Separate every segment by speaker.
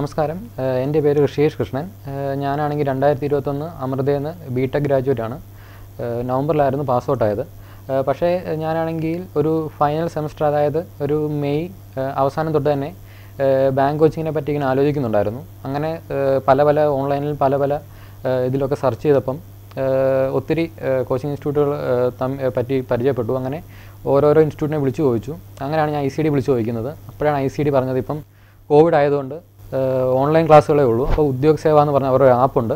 Speaker 1: നമസ്കാരം ഏഹ് എൻ്റെ പേര് ഋഷിയേഷ് കൃഷ്ണൻ ഏഹ് ഞാനാണെങ്കിൽ രണ്ടായിരത്തി ഇരുപത്തൊന്ന് അമൃതയിൽ നിന്ന് ബി ടെക് ഗ്രാജുവേറ്റ് ആണ് ഏഹ് നവംബറിലായിരുന്നു പാസ് ഔട്ട് ആയത് ഏഹ് പക്ഷേ ഞാനാണെങ്കിൽ ഒരു ഫൈനൽ സെമസ്റ്റർ അതായത് ഒരു മെയ് ഏഹ് അവസാനം തൊട്ട് തന്നെ ഏഹ് ബാങ്ക് കോച്ചിങ്ങിനെ പറ്റി ഇങ്ങനെ ആലോചിക്കുന്നുണ്ടായിരുന്നു അങ്ങനെ ഏഹ് പല പല ഓൺലൈനിൽ പല പല ഏഹ് ഇതിലൊക്കെ സെർച്ച് ചെയ്തപ്പം ഏഹ് ഒത്തിരി ഏഹ് കോച്ചിങ് ഇൻസ്റ്റിറ്റ്യൂട്ടുകൾ ഏഹ് തം- ഏഹ് പറ്റി പരിചയപ്പെട്ടു അങ്ങനെ ഓരോരോ ഇൻസ്റ്റിറ്റ്യൂട്ടിനെ വിളിച്ചു ചോദിച്ചു അങ്ങനെയാണ് ഞാൻ ഐ സി ഡി വിളിച്ചു ചോദിക്കുന്നത് അപ്പോഴാണ് ഐ സി ഡി പറഞ്ഞത് ഇപ്പം കോവിഡ് ആയതുകൊണ്ട് ഓൺലൈൻ ക്ലാസ്സുകളേ ഉള്ളൂ അപ്പോൾ ഉദ്യോഗ് സേവ എന്ന് പറഞ്ഞ അവരുടെ ആപ്പുണ്ട്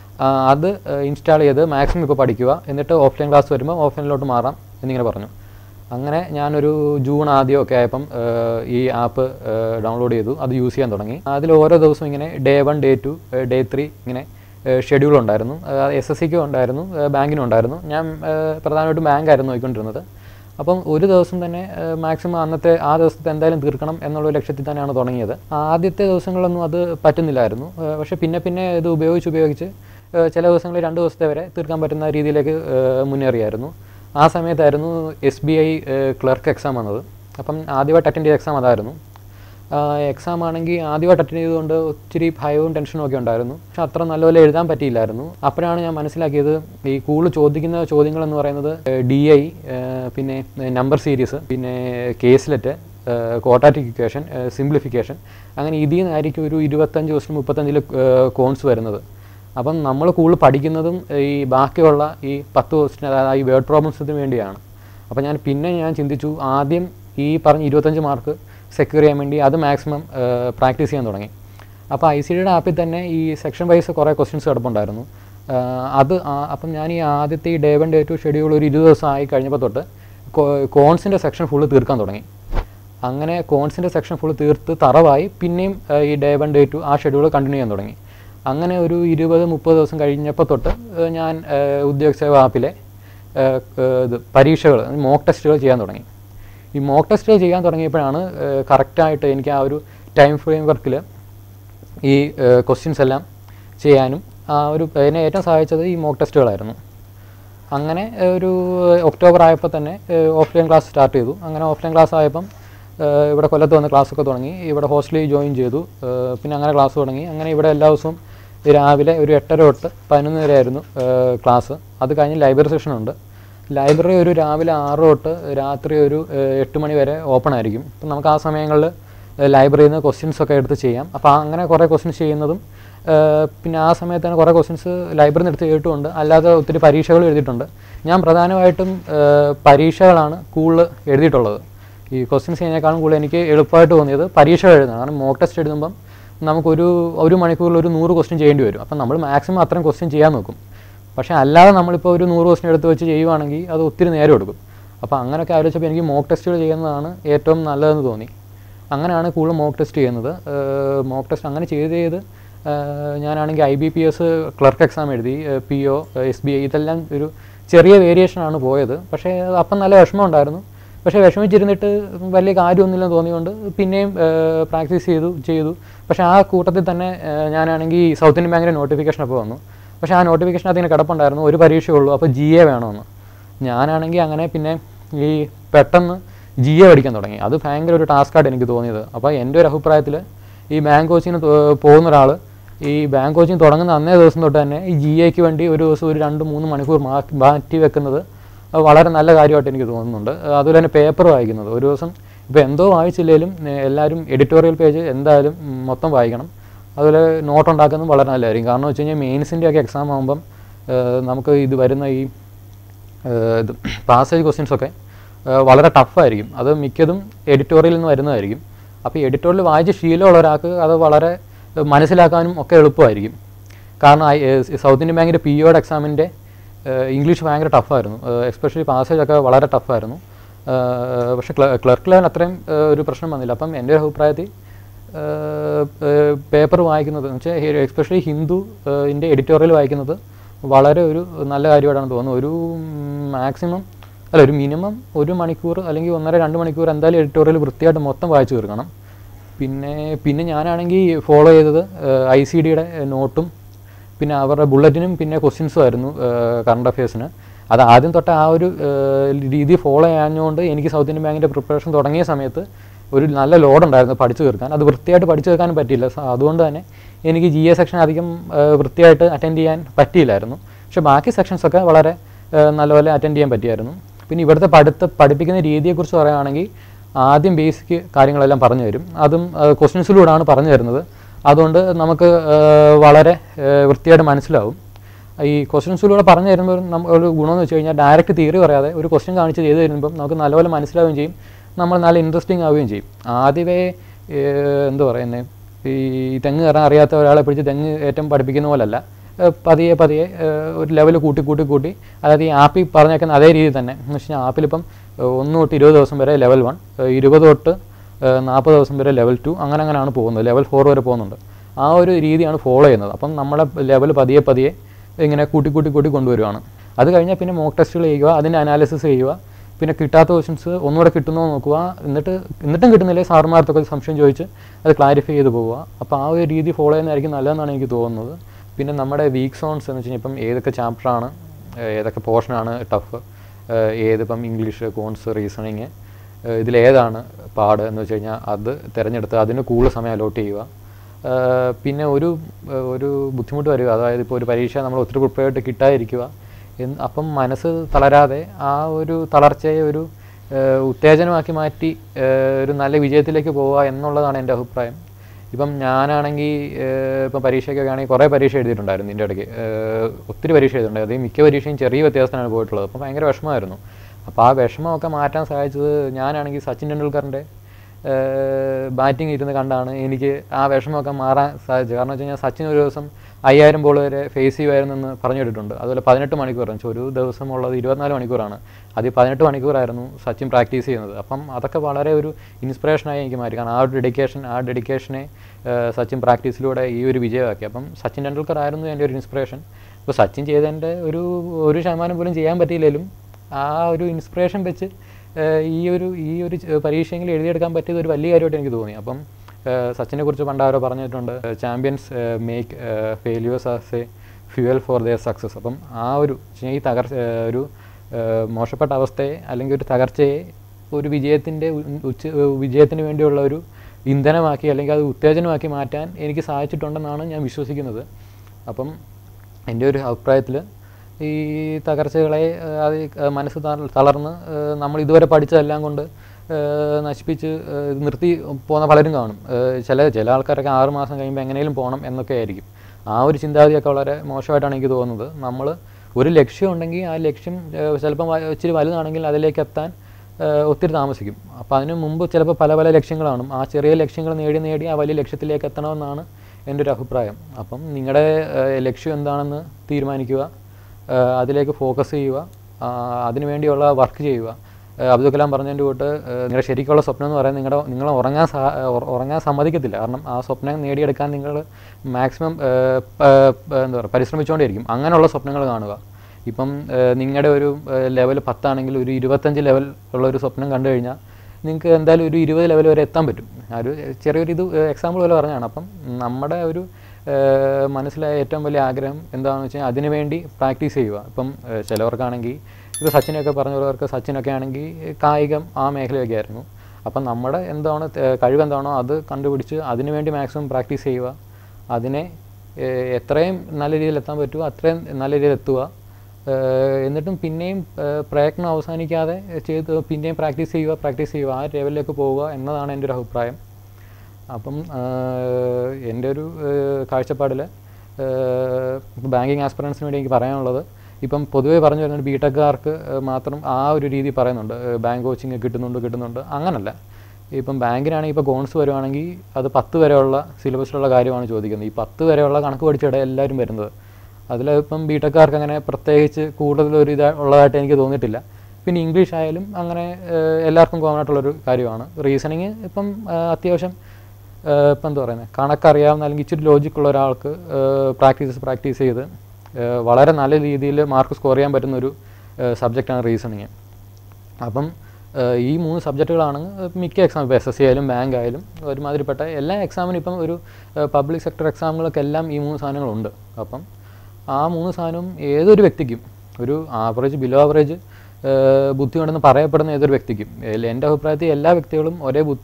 Speaker 1: അത് ഇൻസ്റ്റാൾ ചെയ്ത് മാക്സിമം ഇപ്പോൾ പഠിക്കുക എന്നിട്ട് ഓഫ്ലൈൻ ക്ലാസ് വരുമ്പോൾ ഓഫ്ലൈനിലോട്ട് മാറാം എന്നിങ്ങനെ പറഞ്ഞു അങ്ങനെ ഞാനൊരു ജൂൺ ആദ്യമൊക്കെ ആയപ്പം ഏഹ് ഈ ആപ്പ് ഡൗൺലോഡ് ചെയ്തു അത് യൂസ് ചെയ്യാൻ തുടങ്ങി അതിൽ ഓരോ ദിവസവും ഇങ്ങനെ day one day two day three ഇങ്ങനെ ഷെഡ്യൂൾ ഉണ്ടായിരുന്നു എസ് എസ് സിക്കും ഉണ്ടായിരുന്നു ഏഹ് ബാങ്കിനും ഉണ്ടായിരുന്നു ഞാൻ ഏഹ് പ്രധാനമായിട്ടും ബാങ്കായിരുന്നു നോക്കിക്കൊണ്ടിരുന്നത് അപ്പം ഒരു ദിവസം തന്നെ മാക്സിമം അന്നത്തെ ആ ദിവസത്തെ എന്തായാലും തീർക്കണം എന്നുള്ള ഒരു ലക്ഷ്യത്തിൽ തന്നെയാണ് തുടങ്ങിയത് ആദ്യത്തെ ദിവസങ്ങളൊന്നും അത് പറ്റുന്നില്ലായിരുന്നു ഏഹ് പക്ഷേ പിന്നെ പിന്നെ ഇത് ഉപയോഗിച്ച് ഉപയോഗിച്ച് ഏഹ് ചില ദിവസങ്ങളിൽ രണ്ട് ദിവസത്തെ വരെ തീർക്കാൻ പറ്റുന്ന രീതിയിലേക്ക് ഏഹ് മുന്നേറിയായിരുന്നു ആ സമയത്തായിരുന്നു S B I clerk exam വന്നത് അപ്പം ആദ്യമായിട്ട് അറ്റൻഡ് ചെയ്ത എക്സാം അതായിരുന്നു എക്സാം ആണെങ്കിൽ ആദ്യമായിട്ട് അറ്റൻഡ് ചെയ്തുകൊണ്ട് ഒത്തിരി ഭയവും ടെൻഷനും ഒക്കെ ഉണ്ടായിരുന്നു പക്ഷെ അത്ര നല്ലപോലെ എഴുതാൻ പറ്റിയില്ലായിരുന്നു അപ്പോഴാണ് ഞാൻ മനസ്സിലാക്കിയത് ഈ കൂടുതൽ ചോദിക്കുന്ന ചോദ്യങ്ങൾ എന്ന് പറയുന്നത് ഡി ഐ പിന്നെ നമ്പർ സീരീസ് പിന്നെ കേസ്ലെറ്റ് ക്വാട്ടാറ്റിക് ഇക്വേഷൻ സിംപ്ലിഫിക്കേഷൻ അങ്ങനെ ഇതിൽ നിന്നായിരിക്കും ഒരു ഇരുപത്തഞ്ച് ക്വസ്റ്റ്യൻ മുപ്പത്തഞ്ചിൽ കോൺസ് വരുന്നത് അപ്പം നമ്മൾ കൂടുതൽ പഠിക്കുന്നതും ഈ ബാക്കിയുള്ള ഈ പത്ത് ക്വസ്റ്റ്യൻ അതായത് ഈ വേർഡ് പ്രോബ്ലംസിന് വേണ്ടിയാണ് അപ്പോൾ ഞാൻ പിന്നെ ഞാൻ ചിന്തിച്ചു ആദ്യം ഈ പറഞ്ഞ ഇരുപത്തഞ്ച് മാർക്ക് സെക്യൂർ ചെയ്യാൻ വേണ്ടി അത് മാക്സിമം പ്രാക്ടീസ് ചെയ്യാൻ തുടങ്ങി അപ്പോൾ ഐ സി ഡിയുടെ ആപ്പിൽ തന്നെ ഈ സെക്ഷൻ വൈസ് കുറേ ക്വസ്റ്റ്യൻസ് കിടപ്പുണ്ടായിരുന്നു ആഹ് അത് ആ- അപ്പം ഞാൻ ഈ ആദ്യത്തെ ഈ day one day two schedule ഒരു ഇരുപത് ദിവസം ആയി കഴിഞ്ഞപ്പോൾ തൊട്ട് കോൺസിൻ്റെ സെക്ഷൻ ഫുള്ള് തീർക്കാൻ തുടങ്ങി അങ്ങനെ കോൺസിൻ്റെ സെക്ഷൻ ഫുള്ള് തീർത്ത് തറവായി പിന്നെയും ആഹ് ഈ ഡേ വൺ ഡേ ടു ആ ഷെഡ്യൂൾ കണ്ടിന്യൂ ചെയ്യാൻ തുടങ്ങി അങ്ങനെ ഒരു ഇരുപത് മുപ്പത് ദിവസം കഴിഞ്ഞപ്പോൾ തൊട്ട് ആഹ് ഞാൻ ആഹ് ഉദ്യോഗ സേവ ആപ്പിലെ ആഹ് ആഹ് ഇത് പരീക്ഷകൾ മോക്ക് ടെസ്റ്റുകൾ ചെയ്യാൻ തുടങ്ങി ഈ മോക്ക് ടെസ്റ്റുകൾ ചെയ്യാൻ തുടങ്ങിയപ്പോഴാണ് കറക്റ്റായിട്ട് എനിക്ക് ആ ഒരു ടൈം ഫ്രെയിം വർക്കിൽ ഈ ക്വസ്റ്റ്യൻസ് എല്ലാം ചെയ്യാനും ആ ഒരു എന്നെ ഏറ്റവും സഹായിച്ചത് ഈ മോക്ക് ടെസ്റ്റുകളായിരുന്നു അങ്ങനെ ഏഹ്, ഒരു ഒക്ടോബർ ആയപ്പോൾ തന്നെ ഓഫ്ലൈൻ ക്ലാസ് സ്റ്റാർട്ട് ചെയ്തു അങ്ങനെ ഓഫ്ലൈൻ ക്ലാസ് ആയപ്പം ഏഹ്, ഇവിടെ കൊല്ലത്ത് വന്ന് ക്ലാസ്സൊക്കെ തുടങ്ങി ഇവിടെ ഹോസ്റ്റലിൽ ജോയിൻ ചെയ്തു ഏഹ്, പിന്നെ അങ്ങനെ ക്ലാസ് തുടങ്ങി അങ്ങനെ ഇവിടെ എല്ലാ ദിവസവും രാവിലെ ഒരു എട്ടര തൊട്ട് പതിനൊന്ന് വരെ ആയിരുന്നു ക്ലാസ് അത് കഴിഞ്ഞ് ലൈബ്രറി സെഷൻ ഉണ്ട് ലൈബ്രറി ഒരു രാവിലെ ആറ് തൊട്ട് രാത്രി ഒരു ഏഹ്, എട്ട് മണി വരെ ഓപ്പൺ ആയിരിക്കും അപ്പം നമുക്ക് ആ സമയങ്ങളിൽ ലൈബ്രറിയിൽ നിന്ന് ക്വസ്റ്റ്യൻസ് ഒക്കെ എടുത്ത് ചെയ്യാം അപ്പോൾ അങ്ങനെ കുറേ ക്വസ്റ്റ്യൻസ് ചെയ്യുന്നതും ഏഹ്, പിന്നെ ആ സമയത്ത് തന്നെ കുറേ ക്വസ്റ്റ്യൻസ് ലൈബ്രറിയിൽ നിന്ന് എടുത്ത് ചെയ്തിട്ടുമുണ്ട് അല്ലാതെ ഒത്തിരി പരീക്ഷകൾ എഴുതിയിട്ടുണ്ട് ഞാൻ പ്രധാനമായിട്ടും ഏഹ്, പരീക്ഷകളാണ് കൂടുതൽ എഴുതിയിട്ടുള്ളത് ഈ ക്വസ്റ്റ്യൻസ് ചെയ്യുന്നതിനേക്കാളും കൂടുതൽ എനിക്ക് എളുപ്പമായിട്ട് തോന്നിയത് പരീക്ഷകൾ എഴുതുന്നത് കാരണം മോക്ക് ടെസ്റ്റ് എഴുതുമ്പം നമുക്കൊരു ഒരു മണിക്കൂറിൽ ഒരു നൂറ് ക്വസ്റ്റ്യൻ ചെയ്യേണ്ടി വരും അപ്പം നമ്മൾ മാക്സിമം അത്രയും ക്വസ്റ്റ്യൻ ചെയ്യാൻ നോക്കും പക്ഷേ അല്ലാതെ നമ്മളിപ്പോൾ ഒരു നൂറ് ക്വസ്റ്റ്യൻ എടുത്ത് വെച്ച് ചെയ്യുവാണെങ്കിൽ അത് ഒത്തിരി നേരം എടുക്കും അപ്പോൾ അങ്ങനെയൊക്കെ ആലോചിച്ചപ്പോൾ എനിക്ക് മോക്ക് ടെസ്റ്റുകൾ ചെയ്യുന്നതാണ് ഏറ്റവും നല്ലതെന്ന് തോന്നി അങ്ങനെയാണ് കൂടുതൽ മോക്ക് ടെസ്റ്റ് ചെയ്യുന്നത് മോക്ക് ടെസ്റ്റ് അങ്ങനെ ചെയ്ത് ചെയ്ത് ഏഹ് ഞാനാണെങ്കിൽ I B P S clerk exam എഴുതി P O S B I ഇതെല്ലാം ഒരു ചെറിയ വേരിയേഷനാണ് പോയത് പക്ഷേ അപ്പം നല്ല വിഷമം ഉണ്ടായിരുന്നു പക്ഷേ വിഷമിച്ചിരുന്നിട്ട് വലിയ കാര്യമൊന്നുമില്ലെന്ന് തോന്നിയുകൊണ്ട് പിന്നെയും പ്രാക്ടീസ് ചെയ്തു ചെയ്തു പക്ഷേ ആ കൂട്ടത്തിൽ തന്നെ ഏഹ് ഞാനാണെങ്കിൽ സൗത്ത് ഇന്ത്യൻ ബാങ്കിൻ്റെ നോട്ടിഫിക്കേഷൻ അപ്പോൾ വന്നു പക്ഷേ ആ നോട്ടിഫിക്കേഷനകത്ത് ഇങ്ങനെ കിടപ്പുണ്ടായിരുന്നു ഒരു പരീക്ഷയേ ഉള്ളൂ അപ്പോൾ ജി എ വേണമെന്ന് ഞാനാണെങ്കിൽ അങ്ങനെ പിന്നെ ഈ പെട്ടെന്ന് ജി എ പഠിക്കാൻ തുടങ്ങി അത് ഭയങ്കര ഒരു ടാസ്ക്കായിട്ട് എനിക്ക് തോന്നിയത് അപ്പോൾ എൻ്റെ ഒരു അഭിപ്രായത്തിൽ ഈ ബാങ്ക് കോച്ചിങ്ങിന് തൊ- പോകുന്ന ഒരാൾ ഈ ബാങ്ക് കോച്ചിങ് തുടങ്ങുന്ന അന്നേ ദിവസം തൊട്ട് തന്നെ ഈ ജി എക്ക് വേണ്ടി ഒരു ദിവസം ഒരു രണ്ട് മൂന്ന് മണിക്കൂർ മാ- മാറ്റി വെക്കുന്നത് അത് വളരെ നല്ല കാര്യമായിട്ട് എനിക്ക് തോന്നുന്നുണ്ട് അതുപോലെ തന്നെ പേപ്പർ വായിക്കുന്നത് ഒരു ദിവസം ഇപ്പോൾ എന്തോ വായിച്ചില്ലെങ്കിലും ഏഹ് എല്ലാവരും എഡിറ്റോറിയൽ പേജ് എന്തായാലും ഉം, മൊത്തം വായിക്കണം അതുപോലെ നോട്ട് ഉണ്ടാക്കുന്നതും വളരെ നല്ലതായിരിക്കും കാരണം വെച്ച് കഴിഞ്ഞാൽ മെയിൻസിൻ്റെ ഒക്കെ എക്സാം ആകുമ്പം ഏഹ് നമുക്ക് ഇത് വരുന്ന ഈ ഏഹ് ഇത് പാസേജ് ക്വസ്റ്റ്യൻസൊക്കെ വളരെ ടഫായിരിക്കും അത് മിക്കതും എഡിറ്റോറിയലിൽ നിന്ന് വരുന്നതായിരിക്കും അപ്പോൾ ഈ എഡിറ്റോറിയൽ വായിച്ച് ശീലമുള്ള ഒരാൾക്ക് അത് വളരെ ഏഹ് മനസ്സിലാക്കാനും ഒക്കെ എളുപ്പമായിരിക്കും കാരണം ഐ- ഏഹ് സൗത്ത് ഇന്ത്യൻ ബാങ്കിൻ്റെ പി ഒയുടെ എക്സാമിൻ്റെ ഇംഗ്ലീഷ് ഭയങ്കര ടഫായിരുന്നു എസ്പെഷ്യലി പാസേജ് ഒക്കെ വളരെ ടഫായിരുന്നു പക്ഷേ ക്ലർക്ക് ലെവൽ അത്രയും ഏഹ് ഒരു പ്രശ്നം വന്നില്ല അപ്പം എൻ്റെ ഒരു അഭിപ്രായത്തിൽ പേപ്പർ വായിക്കുന്നത് എന്ന് വെച്ചാൽ എസ്പെഷ്യലി ഹിന്ദു ഇതിൻ്റെ എഡിറ്റോറിയൽ വായിക്കുന്നത് വളരെ ഒരു നല്ല കാര്യമായിട്ടാണ് തോന്നുന്നത് ഒരു മാക്സിമം അല്ല ഒരു മിനിമം ഒരു മണിക്കൂർ അല്ലെങ്കിൽ ഒന്നര രണ്ട് മണിക്കൂർ എന്തായാലും എഡിറ്റോറിയൽ വൃത്തിയായിട്ട് മൊത്തം വായിച്ചു തീർക്കണം പിന്നെ പിന്നെ ഞാനാണെങ്കിൽ ഫോളോ ചെയ്തത് ഐ സി ഡിയുടെ നോട്ടും പിന്നെ അവരുടെ ബുള്ളറ്റിനും പിന്നെ ക്വസ്റ്റ്യൻസും ആയിരുന്നു കറണ്ട് അഫയേഴ്സിന് അത് ആദ്യം തൊട്ട് ആ ഒരു ഏഹ്, രീതി ഫോളോ ചെയ്യാഞ്ഞുകൊണ്ട് എനിക്ക് സൗത്ത് ഇന്ത്യൻ ബാങ്കിൻ്റെ പ്രിപ്പറേഷൻ തുടങ്ങിയ സമയത്ത് ഒരു നല്ല ലോഡ് ഉണ്ടായിരുന്നു പഠിച്ചു തീർക്കാൻ അത് വൃത്തിയായിട്ട് പഠിച്ചു തീർക്കാനും പറ്റിയില്ല സോ അതുകൊണ്ട് തന്നെ എനിക്ക് ജി എ സെക്ഷൻ അധികം ആ, വൃത്തിയായിട്ട് അറ്റൻഡ് ചെയ്യാൻ പറ്റിയില്ലായിരുന്നു പക്ഷെ ബാക്കി സെക്ഷൻസൊക്കെ വളരെ ആ, നല്ലപോലെ അറ്റൻഡ് ചെയ്യാൻ പറ്റിയായിരുന്നു പിന്നെ ഇവിടുത്തെ പഠിത്ത പഠിപ്പിക്കുന്ന രീതിയെക്കുറിച്ച് പറയുകയാണെങ്കിൽ ആദ്യം ബേസിക് കാര്യങ്ങളെല്ലാം പറഞ്ഞു തരും അതും ക്വസ്റ്റ്യൻസിലൂടെയാണ് പറഞ്ഞു തരുന്നത് അതുകൊണ്ട് നമുക്ക് ആ, വളരെ ആ, വൃത്തിയായിട്ട് മനസ്സിലാവും ഈ ക്വസ്റ്റ്യൻസിലൂടെ പറഞ്ഞു തരുമ്പോൾ നമുക്ക് ഒരു ഗുണമെന്ന് വെച്ച് കഴിഞ്ഞാൽ ഡയറക്റ്റ് തിയറി പറയാതെ ഒരു ക്വസ്റ്റ്യൻ കാണിച്ച് ചെയ്ത് തരുമ്പം നമുക്ക് നല്ലപോലെ മനസ്സിലാവുകയും ചെയ്യും നമ്മൾ നല്ല ഇൻട്രസ്റ്റിംഗ് ആവുകയും ചെയ്യും ആദ്യമേ ഏഹ്, എന്ത് പറയുന്നത് ഈ തെങ്ങ് കയറാൻ അറിയാത്ത ഒരാളെ പിടിച്ച് തെങ്ങ് ഏറ്റവും പഠിപ്പിക്കുന്ന പോലല്ല ഏഹ്, പതിയെ പതിയെ ഏഹ്, ഒരു ലെവൽ കൂട്ടി കൂട്ടി കൂട്ടി അതായത് ഈ ആപ്പിൽ പറഞ്ഞേക്കുന്ന അതേ രീതി തന്നെ എന്ന് വെച്ച് കഴിഞ്ഞാൽ ആപ്പിലിപ്പം ഏഹ്, ഒന്ന് തൊട്ട് ഇരുപത് ദിവസം വരെ ലെവൽ വൺ ഇരുപത് തൊട്ട് നാൽപ്പത് ദിവസം വരെ ലെവൽ ടു അങ്ങനെ അങ്ങനെയാണ് പോകുന്നത് ലെവൽ ഫോർ വരെ പോകുന്നുണ്ട് ആ ഒരു രീതിയാണ് ഫോളോ ചെയ്യുന്നത് അപ്പം നമ്മളെ ലെവൽ പതിയെ പതിയെ ഇങ്ങനെ കൂട്ടി കൂട്ടി കൂട്ടി കൊണ്ടുവരുവാണ് അത് കഴിഞ്ഞാൽ പിന്നെ മോക്ക് ടെസ്റ്റുകൾ ചെയ്യുക അതിൻ്റെ അനാലിസിസ് ചെയ്യുക പിന്നെ കിട്ടാത്ത ക്വസ്റ്റ്യൻസ് ഒന്നുകൂടെ കിട്ടുന്നോ നോക്കുക എന്നിട്ട് എന്നിട്ടും കിട്ടുന്നില്ലേ സാറുമാർക്കൊക്കെ സംശയം ചോദിച്ച് അത് ക്ലാരിഫൈ ചെയ്ത് പോവുക അപ്പോൾ ആ ഒരു രീതി ഫോളോ ചെയ്യുന്നതായിരിക്കും നല്ലതെന്നാണ് എനിക്ക് തോന്നുന്നത് പിന്നെ നമ്മുടെ വീക്ക് സോൺസ് എന്ന് വെച്ച് കഴിഞ്ഞാൽ ഇപ്പം ഏതൊക്കെ ചാപ്റ്ററാണ് ഏതൊക്കെ പോർഷനാണ് ടഫ് ഏതിപ്പം ഇംഗ്ലീഷ് കോൺസ് റീസണിങ് ഇതിലേതാണ് പാട് എന്ന് വെച്ച് കഴിഞ്ഞാൽ അത് തിരഞ്ഞെടുത്ത് അതിന് കൂടുതൽ സമയം അലോട്ട് ചെയ്യുക ഏഹ് പിന്നെ ഒരു ഏഹ് ഒരു ബുദ്ധിമുട്ട് വരിക അതായത് ഇപ്പോൾ ഒരു പരീക്ഷ നമ്മൾ ഒത്തിരി പ്രിപ്പയർഡ് കിട്ടാതിരിക്കുക എന്ന് അപ്പം മനസ്സ് തളരാതെ ആ ഒരു തളർച്ചയെ ഒരു ഏഹ് ഉത്തേജനമാക്കി മാറ്റി ഏഹ് ഒരു നല്ല വിജയത്തിലേക്ക് പോവുക എന്നുള്ളതാണ് എൻ്റെ അഭിപ്രായം ഇപ്പം ഞാനാണെങ്കിൽ ഇപ്പം പരീക്ഷയ്ക്കൊക്കെ ആണെങ്കിൽ കുറേ പരീക്ഷ എഴുതിയിട്ടുണ്ടായിരുന്നു ഇതിൻ്റെ ഇടയ്ക്ക് ഏഹ് ഒത്തിരി പരീക്ഷ എഴുതിയിട്ടുണ്ടായിരുന്നു ഈ മിക്ക പരീക്ഷയും ചെറിയ വ്യത്യാസത്തിനാണ് പോയിട്ടുള്ളത് അപ്പം ഭയങ്കര വിഷമമായിരുന്നു അപ്പോൾ ആ വിഷമമൊക്കെ മാറ്റാൻ സഹായിച്ചത് ഞാനാണെങ്കിൽ സച്ചിൻ ടെണ്ടുൽക്കറിൻ്റെ ബാറ്റിംഗ് ഇരുന്ന് കണ്ടാണ് എനിക്ക് ആ വിഷമമൊക്കെ മാറാൻ സാധിച്ചത് കാരണം വെച്ച് കഴിഞ്ഞാൽ സച്ചിൻ ഒരു ദിവസം അയ്യായിരം ബോൾ വരെ ഫേസ് ചെയ്യുമായിരുന്നെന്ന് പറഞ്ഞു കേട്ടിട്ടുണ്ട് അതുപോലെ പതിനെട്ട് മണിക്കൂർ എന്ന് വെച്ചാൽ ഒരു ദിവസം ഉള്ളത് ഇരുപത്തിനാല് മണിക്കൂറാണ് അത് പതിനെട്ട് മണിക്കൂറായിരുന്നു സച്ചിൻ പ്രാക്ടീസ് ചെയ്യുന്നത് അപ്പം അതൊക്കെ വളരെ ഒരു ഇൻസ്പിറേഷനായി എനിക്ക് മാറ്റി കാരണം ആ ഒരു ഡെഡിക്കേഷൻ ആ ഡെഡിക്കേഷനെ സച്ചിൻ പ്രാക്ടീസിലൂടെ ഈ ഒരു വിജയമാക്കി അപ്പം സച്ചിൻ ടെണ്ടുൽക്കർ ആയിരുന്നു എൻ്റെ ഒരു ഇൻസ്പിറേഷൻ ഇപ്പോൾ സച്ചിൻ ചെയ്തതിൻ്റെ ഒരു ഒരു ശതമാനം പോലും ചെയ്യാൻ പറ്റിയില്ലെങ്കിലും ആ ഒരു ഇൻസ്പിറേഷൻ വെച്ച് ഏഹ് ഈ ഒരു ഈ ഒരു ച- പരീക്ഷയെങ്കിലും എഴുതിയെടുക്കാൻ പറ്റിയത് ഒരു വലിയ കാര്യമായിട്ട് എനിക്ക് തോന്നി അപ്പം ഏഹ് സച്ചിനെ കുറിച്ച് പണ്ട് ആരോ പറഞ്ഞിട്ടുണ്ട് champions make failures as a fuel for their success അപ്പം ആ ഒരു വെച്ചാ ഈ തകർച്ച ഏഹ് ഒരു ഏഹ് മോശപ്പെട്ട അവസ്ഥയെ അല്ലെങ്കിൽ ഒരു തകർച്ചയെ ഒരു വിജയത്തിൻ്റെ ഉച്ച വിജയത്തിന് വേണ്ടിയുള്ള ഒരു ഇന്ധനമാക്കി അല്ലെങ്കിൽ അത് ഉത്തേജനമാക്കി മാറ്റാൻ എനിക്ക് സാധിച്ചിട്ടുണ്ടെന്നാണ് ഞാൻ വിശ്വസിക്കുന്നത് അപ്പം എൻ്റെ ഒരു അഭിപ്രായത്തിൽ ഈ തകർച്ചകളെ ഏഹ്, അത് ഏഹ്, മനസ്സ് തള- തളർന്ന് ഏഹ്, നമ്മൾ ഇതുവരെ പഠിച്ചതെല്ലാം കൊണ്ട് ഏഹ്, നശിപ്പിച്ച് ഏഹ്, നിർത്തി പോകുന്ന പലരും കാണും ഏഹ്, ചില ചില ആൾക്കാരൊക്കെ ആറ് മാസം കഴിയുമ്പോൾ എങ്ങനെയും പോകണം എന്നൊക്കെ ആയിരിക്കും ആ ഒരു ചിന്താഗതിയൊക്കെ വളരെ മോശമായിട്ടാണ് എനിക്ക് തോന്നുന്നത് നമ്മൾ ഒരു ലക്ഷ്യം ഉണ്ടെങ്കിൽ ആ ലക്ഷ്യം ഏഹ്, ചിലപ്പം വ- ഇച്ചിരി വലുതാണെങ്കിൽ അതിലേക്ക് എത്താൻ ഏഹ്, ഒത്തിരി താമസിക്കും അപ്പോൾ അതിന് മുമ്പ് ചിലപ്പോൾ പല പല ലക്ഷ്യങ്ങൾ കാണും ആ ചെറിയ ലക്ഷ്യങ്ങൾ നേടി നേടി ആ വലിയ ലക്ഷ്യത്തിലേക്ക് എത്തണമെന്നാണ് എൻ്റെ ഒരു അഭിപ്രായം അപ്പം നിങ്ങളുടെ ഏഹ്, ലക്ഷ്യം എന്താണെന്ന് തീരുമാനിക്കുക ഏഹ്, അതിലേക്ക് ഫോക്കസ് ചെയ്യുക ആ, അതിനു വേണ്ടിയുള്ള വർക്ക് ചെയ്യുക ഏഹ്, അബ്ദുൽ കലാം പറഞ്ഞതിൻ്റെ കൂട്ട് ഏഹ്, നിങ്ങളുടെ ശരിക്കുള്ള സ്വപ്നം എന്ന് പറയുന്നത് നിങ്ങളുടെ നിങ്ങൾ ഉറങ്ങാൻ സഹ ഉറ- ഉറങ്ങാൻ സമ്മതിക്കത്തില്ല കാരണം ആ സ്വപ്നം നേടിയെടുക്കാൻ നിങ്ങൾ മാക്സിമം എന്താ പറയുക പരിശ്രമിച്ചുകൊണ്ടേയിരിക്കും അങ്ങനെയുള്ള സ്വപ്നങ്ങൾ കാണുക ഇപ്പം നിങ്ങളുടെ ഒരു ലെവൽ പത്താണെങ്കിൽ ഒരു ഇരുപത്തഞ്ച് ലെവൽ ഉള്ള ഒരു സ്വപ്നം കണ്ടു കഴിഞ്ഞാൽ നിങ്ങൾക്ക് എന്തായാലും ഒരു ഇരുപത് ലെവൽ വരെ എത്താൻ പറ്റും ആ ഒരു ചെറിയൊരു ഇത് എക്സാമ്പിൾ പോലെ പറഞ്ഞതാണ് അപ്പം നമ്മുടെ ഒരു ഏഹ്, മനസ്സിലായ ഏറ്റവും വലിയ ആഗ്രഹം എന്താണെന്ന് വെച്ചാൽ അതിനു വേണ്ടി പ്രാക്ടീസ് ചെയ്യുക ഇപ്പം ഏഹ്, ചിലവർക്കാണെങ്കിൽ ഇപ്പോൾ സച്ചിനൊക്കെ പറഞ്ഞവർക്ക് സച്ചിനൊക്കെ ആണെങ്കിൽ കായികം ആ മേഖലയൊക്കെ ആയിരുന്നു അപ്പം നമ്മുടെ എന്താണോ ഏഹ്, കഴിവെന്താണോ അത് കണ്ടുപിടിച്ച് അതിനു വേണ്ടി മാക്സിമം പ്രാക്ടീസ് ചെയ്യുക അതിനെ ഏഹ്, എത്രയും നല്ല രീതിയിൽ എത്താൻ പറ്റുമോ അത്രയും നല്ല രീതിയിൽ എത്തുക ഏഹ്, എന്നിട്ടും പിന്നെയും ഏഹ്, പ്രയത്നം അവസാനിക്കാതെ ചെയ്ത് പിന്നെയും പ്രാക്ടീസ് ചെയ്യുക പ്രാക്ടീസ് ചെയ്യുക ആ ലെവലിലേക്ക് പോവുക എന്നതാണ് എൻ്റെ ഒരു അഭിപ്രായം അപ്പം ഏഹ്, എൻ്റെ ഒരു കാഴ്ചപ്പാടിൽ ബാങ്കിങ് ആസ്പിറൻസിന് വേണ്ടി എനിക്ക് പറയാനുള്ളത് ഇപ്പം പൊതുവേ പറഞ്ഞു വരുന്നത് ബി ടെക്കാർക്ക് മാത്രം ആ ഒരു രീതി പറയുന്നുണ്ട് ഏഹ്, ബാങ്ക് കോച്ചിങ് കിട്ടുന്നുണ്ട് കിട്ടുന്നുണ്ട് അങ്ങനല്ല ഇപ്പം ബാങ്കിനാണെങ്കിൽ ഇപ്പോൾ കോൺസ് വരുവാണെങ്കിൽ അത് പത്ത് വരെയുള്ള സിലബസിലുള്ള കാര്യമാണ് ചോദിക്കുന്നത് ഈ പത്ത് വരെയുള്ള കണക്ക് പഠിച്ചിടെ എല്ലാവരും വരുന്നത് അതിൽ ഇപ്പം ബി ടെക്കാർക്ക് അങ്ങനെ പ്രത്യേകിച്ച് കൂടുതൽ ഒരു ഇതാ ഉള്ളതായിട്ട് എനിക്ക് തോന്നിയിട്ടില്ല പിന്നെ ഇംഗ്ലീഷ് ആയാലും അങ്ങനെ ഏഹ്, എല്ലാവർക്കും കോമൺ ആയിട്ടുള്ളൊരു കാര്യമാണ് റീസണിങ് ഇപ്പം ഏഹ്, അത്യാവശ്യം ഏഹ്, ഇപ്പം എന്താ പറയുന്നത് കണക്കറിയാവുന്ന അല്ലെങ്കിൽ ഇച്ചിരി ലോജിക്കുള്ള ഒരാൾക്ക് പ്രാക്ടീസ് പ്രാക്ടീസ് ചെയ്ത് ഏഹ്, വളരെ നല്ല രീതിയിൽ മാർക്ക് സ്കോർ ചെയ്യാൻ പറ്റുന്ന ഒരു സബ്ജക്റ്റാണ് റീസണിങ് അപ്പം ഏഹ്, ഈ മൂന്ന് സബ്ജക്റ്റുകളാണ് മിക്ക എക്സാം ഇപ്പോൾ എസ് എസ് സി ആയാലും ബാങ്ക് ആയാലും ഒരുമാതിരിപ്പെട്ട എല്ലാ എക്സാമിനും ഇപ്പം ഒരു പബ്ലിക് സെക്ടർ എക്സാമുകൾക്കെല്ലാം ഈ മൂന്ന് സാധനങ്ങളുണ്ട് അപ്പം ആ മൂന്ന് സാധനവും ഏതൊരു വ്യക്തിക്കും ഒരു ആവറേജ് ബിലോ ആവറേജ് ബുദ്ധി ഉണ്ടെന്ന് പറയപ്പെടുന്ന ഏതൊരു വ്യക്തിക്കും എല്ല- എൻ്റെ അഭിപ്രായത്തിൽ എല്ലാ വ്യക്തികളും ഒരേ ബുദ്ധിയും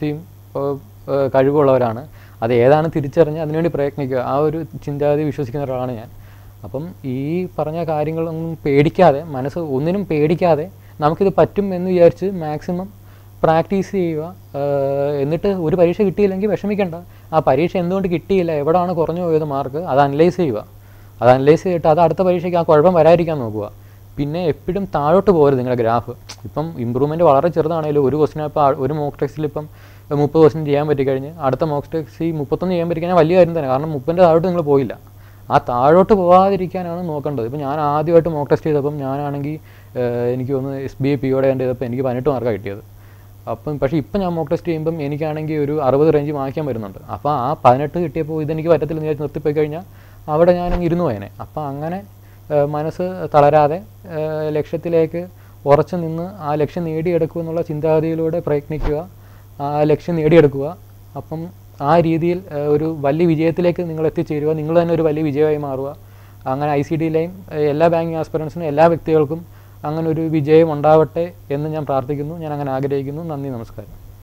Speaker 1: ഏഹ്, ഏഹ്, കഴിവുള്ളവരാണ് അത് ഏതാണ് തിരിച്ചറിഞ്ഞ് അതിനുവേണ്ടി പ്രയത്നിക്കുക ആ ഒരു ചിന്താഗതി വിശ്വസിക്കുന്ന ഒരാളാണ് ഞാൻ അപ്പം ഈ പറഞ്ഞ കാര്യങ്ങളൊന്നും പേടിക്കാതെ മനസ്സ് ഒന്നിനും പേടിക്കാതെ നമുക്കിത് പറ്റും എന്ന് വിചാരിച്ച് മാക്സിമം പ്രാക്ടീസ് ചെയ്യുക ആഹ് എന്നിട്ട് ഒരു പരീക്ഷ കിട്ടിയില്ലെങ്കിൽ വിഷമിക്കണ്ട ആ പരീക്ഷ എന്തുകൊണ്ട് കിട്ടിയില്ല എവിടെയാണ് കുറഞ്ഞു പോയത് മാർക്ക് അത് അനലൈസ് ചെയ്യുക അത് അനലൈസ് ചെയ്തിട്ട് അത് അടുത്ത പരീക്ഷയ്ക്ക് ആ കുഴപ്പം വരാതിരിക്കാൻ നോക്കുക പിന്നെ എപ്പോഴും താഴോട്ട് പോകരുത് നിങ്ങളുടെ ഗ്രാഫ് ഇപ്പം ഇമ്പ്രൂവ്മെൻറ്റ് വളരെ ചെറുതാണെങ്കിലും ഒരു ക്വസ്റ്റിന് ഇപ്പോൾ ഒരു മോക്ക് ടെസ്റ്റിൽ ഇപ്പം മുപ്പത് ക്വസ്റ്റ്യൻ ചെയ്യാൻ പറ്റിക്കഴിഞ്ഞ് അടുത്ത മോക്ക് ടെസ്റ്റിൽ മുപ്പത്തൊന്ന് ചെയ്യാൻ പറ്റിക്കഴിഞ്ഞാൽ വലിയ കാര്യം തന്നെ കാരണം മുപ്പതിൻ്റെ താഴോട്ട് നിങ്ങൾ പോയില്ല ആ താഴോട്ട് പോകാതിരിക്കാനാണ് നോക്കേണ്ടത് ഇപ്പം ഞാൻ ആദ്യമായിട്ട് മോക്ക് ടെസ്റ്റ് ചെയ്തപ്പം ഞാനാണെങ്കിൽ ഏഹ്, എനിക്ക് ഒന്ന് എസ് ബി ഐ പി ഒടെ കണ്ട് ചെയ്തപ്പോൾ എനിക്ക് പതിനെട്ട് മാർക്കാണ് കിട്ടിയത് അപ്പം പക്ഷേ ഇപ്പം ഞാൻ മോക്ക് ടെസ്റ്റ് ചെയ്യുമ്പം എനിക്കാണെങ്കിൽ ഒരു അറുപത് റേഞ്ച് വാങ്ങിക്കാൻ വരുന്നുണ്ട് അപ്പോൾ ആ പതിനെട്ട് കിട്ടിയപ്പോൾ ഇതെനിക്ക് പറ്റത്തില്ലെന്ന് വിചാരിച്ച് നിർത്തിപ്പോയി കഴിഞ്ഞാൽ അവിടെ ഞാനങ്ങ് ഇരുന്നു പോയനെ അപ്പം അങ്ങനെ ഏഹ്, മനസ്സ് തളരാതെ ഏഹ്, ലക്ഷ്യത്തിലേക്ക് ഉറച്ചു നിന്ന് ആ ലക്ഷ്യം നേടിയെടുക്കുക എന്നുള്ള ചിന്താഗതിയിലൂടെ പ്രയത്നിക്കുക ആ ലക്ഷ്യം നേടിയെടുക്കുക അപ്പം ആ രീതിയിൽ ഏഹ്, ഒരു വലിയ വിജയത്തിലേക്ക് നിങ്ങൾ എത്തിച്ചേരുക നിങ്ങൾ തന്നെ ഒരു വലിയ വിജയമായി മാറുക അങ്ങനെ ഐ സി ഡിയിലെയും എല്ലാ ബാങ്കിങ് ആസ്പിറൻസിനും എല്ലാ വ്യക്തികൾക്കും അങ്ങനെ ഒരു വിജയം ഉണ്ടാവട്ടെ എന്ന് ഞാൻ പ്രാർത്ഥിക്കുന്നു ഞാൻ അങ്ങനെ ആഗ്രഹിക്കുന്നു നന്ദി നമസ്കാരം